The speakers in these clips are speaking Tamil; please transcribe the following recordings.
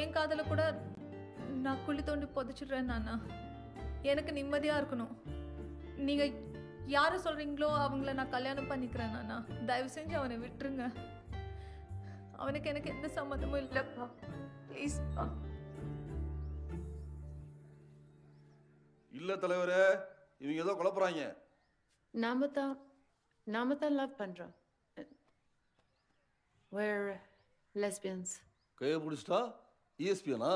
என் காதல கூட நான் குழி தோண்டி புதைச்சிடுறேன் நானா எனக்கு நிம்மதியா இருக்கணும் நீங்க யாரை சொல்றீங்களோ அவங்கள நான் கல்யாணம் பண்ணிக்கிறேன் நானா தயவு செஞ்சு அவனை விட்டுருங்க அவனுக்கு எனக்கு எந்த சம்மந்தமும் இல்லைப்பா ப்ளீஸ்ப்பா இல்ல தலைவரே இவங்க ஏதோ குழப்புறாங்க நாம தான் நாம தான் லவ் பண்றோம் வேர் லெஸ்பியன்ஸ் கையை பிடிச்சிட்டா இஎஸ்பியனா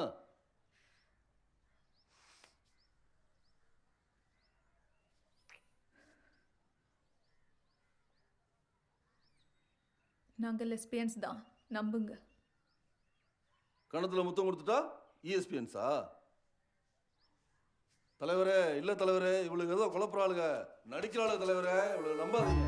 நாங்க லெஸ்பியன்ஸ் தான் நம்புங்க கணத்துல முத்தம் கொடுத்துட்டா இஎஸ்பியன்ஸா தலைவரே இல்ல தலைவரே இவளுக்கு ஏதோ குழப்புறாளுங்க நடிக்கிறாளுங்க தலைவரே இவளுக்கு நம்பாதீங்க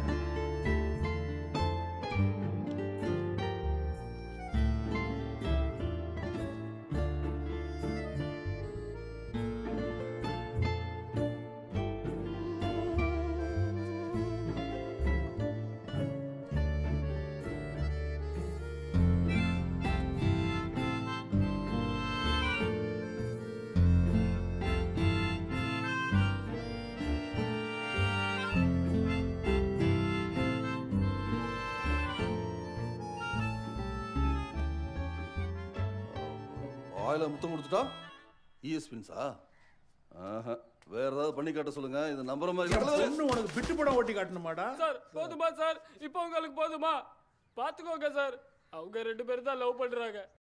வாயில முத்தம் கொடுத்துட்டா இஎஸ்பியன்ஸா ஆஹா வேற ஏதாவது பண்ணி காட்ட சொல்லுங்க இது நம்புற மாதிரி இல்ல, தலைவரே. பொண்ணு உனக்கு பிட்டு படம் ஓட்டி காட்டணுமாடா சார் போதுமா சார் இப்போ உங்களுக்கு போதுமா பாத்துக்கோங்க சார் அவங்க ரெண்டு பேரும் தான் லவ் பண்றாங்க